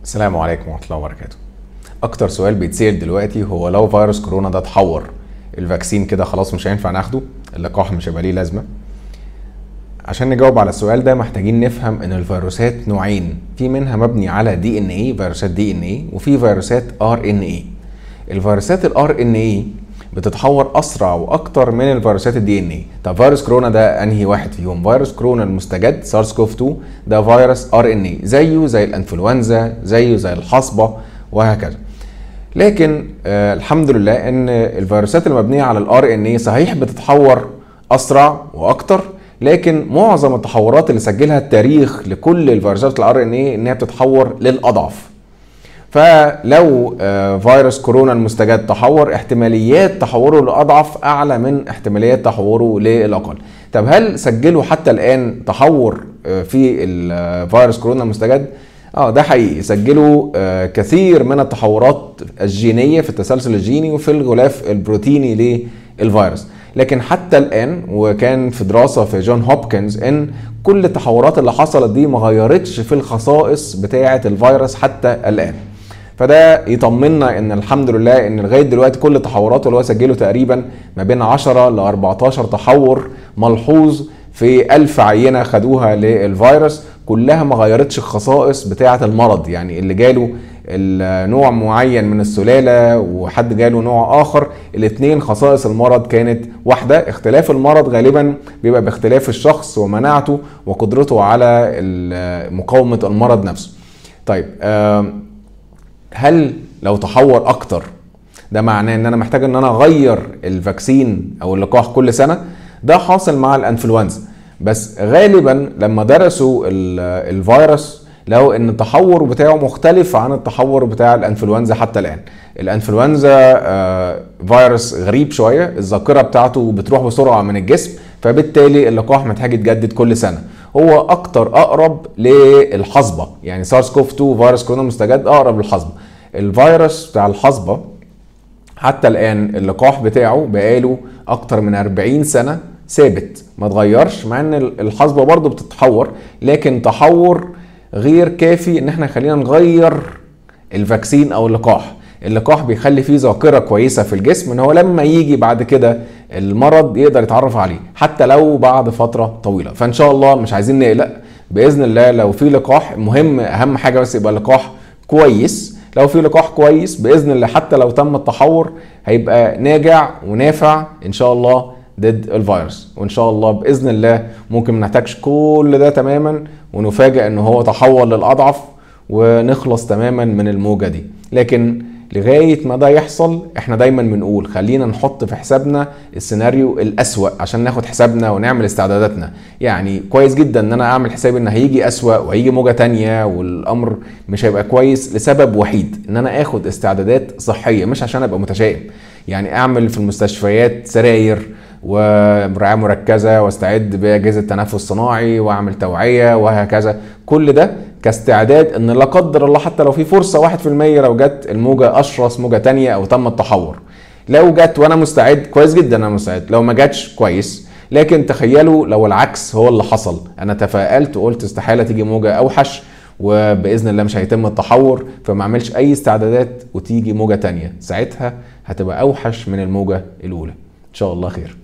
السلام عليكم ورحمة الله وبركاته. أكتر سؤال بيتسأل دلوقتي هو لو فيروس كورونا ده اتحور الفاكسين كده خلاص مش هينفع ناخده؟ اللقاح مش هيبقى ليه لازمة؟ عشان نجاوب على السؤال ده محتاجين نفهم ان الفيروسات نوعين في منها مبني على دي ان اي فيروسات دي ان اي وفي فيروسات ار ان اي الفيروسات الار ان اي بتتحور اسرع واكتر من الفيروسات الدي ان اي طب فيروس كورونا ده انهي واحد فيهم فيروس كورونا المستجد سارس كوف 2 ده فيروس ار ان اي زيه زي الانفلونزا زيه زي الحصبه وهكذا لكن آه الحمد لله ان الفيروسات المبنيه على الار ان اي صحيح بتتحور اسرع واكتر لكن معظم التحورات اللي سجلها التاريخ لكل الفيروسات الار ان اي انها بتتحور للاضعف فلو آه، فيروس كورونا المستجد تحور احتماليات تحوره لاضعف اعلى من احتماليات تحوره للاقل طب هل سجلوا حتى الان تحور آه، في الفيروس كورونا المستجد اه ده حقيقي سجلوا آه، كثير من التحورات الجينيه في التسلسل الجيني وفي الغلاف البروتيني للفيروس لكن حتى الان وكان في دراسه في جون هوبكنز ان كل التحورات اللي حصلت دي ما غيرتش في الخصائص بتاعه الفيروس حتى الان فده يطمنا ان الحمد لله ان لغايه دلوقتي كل التحورات اللي هو سجله تقريبا ما بين 10 ل 14 تحور ملحوظ في 1000 عينه خدوها للفيروس كلها ما غيرتش الخصائص بتاعه المرض يعني اللي جاله النوع معين من السلاله وحد جاله نوع اخر الاثنين خصائص المرض كانت واحده اختلاف المرض غالبا بيبقى باختلاف الشخص ومناعته وقدرته على مقاومه المرض نفسه طيب آم هل لو تحور اكتر ده معناه ان انا محتاج ان انا اغير الفاكسين او اللقاح كل سنه ده حاصل مع الانفلونزا بس غالبا لما درسوا ال- الفيروس لقوا ان التحور بتاعه مختلف عن التحور بتاع الانفلونزا حتى الان الانفلونزا آه، فيروس غريب شويه الذاكره بتاعته بتروح بسرعه من الجسم فبالتالي اللقاح محتاج يتجدد كل سنه هو اكتر اقرب للحصبه يعني سارس كوف 2 فيروس كورونا مستجد اقرب للحصبه الفيروس بتاع الحصبه حتى الان اللقاح بتاعه بقاله اكتر من 40 سنه ثابت ما اتغيرش مع ان الحصبه برضه بتتحور لكن تحور غير كافي ان احنا خلينا نغير الفاكسين او اللقاح اللقاح بيخلي فيه ذاكره كويسه في الجسم ان هو لما يجي بعد كده المرض يقدر يتعرف عليه حتى لو بعد فتره طويله فان شاء الله مش عايزين نقلق باذن الله لو في لقاح مهم اهم حاجه بس يبقى لقاح كويس لو في لقاح كويس باذن الله حتى لو تم التحور هيبقى ناجع ونافع ان شاء الله ضد الفيروس وان شاء الله باذن الله ممكن ما نحتاجش كل ده تماما ونفاجئ ان هو تحول للاضعف ونخلص تماما من الموجه دي لكن لغايه ما ده يحصل احنا دايما بنقول خلينا نحط في حسابنا السيناريو الاسوا عشان ناخد حسابنا ونعمل استعداداتنا يعني كويس جدا ان انا اعمل حسابي ان هيجي اسوا وهيجي موجه تانية والامر مش هيبقى كويس لسبب وحيد ان انا اخد استعدادات صحيه مش عشان ابقى متشائم يعني اعمل في المستشفيات سراير ورعايه مركزه واستعد باجهزه تنفس صناعي واعمل توعيه وهكذا كل ده كاستعداد ان لا قدر الله حتى لو في فرصه 1% لو جت الموجه اشرس موجه تانية او تم التحور لو جت وانا مستعد كويس جدا انا مستعد لو ما جاتش كويس لكن تخيلوا لو العكس هو اللي حصل انا تفائلت وقلت استحاله تيجي موجه اوحش وباذن الله مش هيتم التحور فما اعملش اي استعدادات وتيجي موجه تانية ساعتها هتبقى اوحش من الموجه الاولى ان شاء الله خير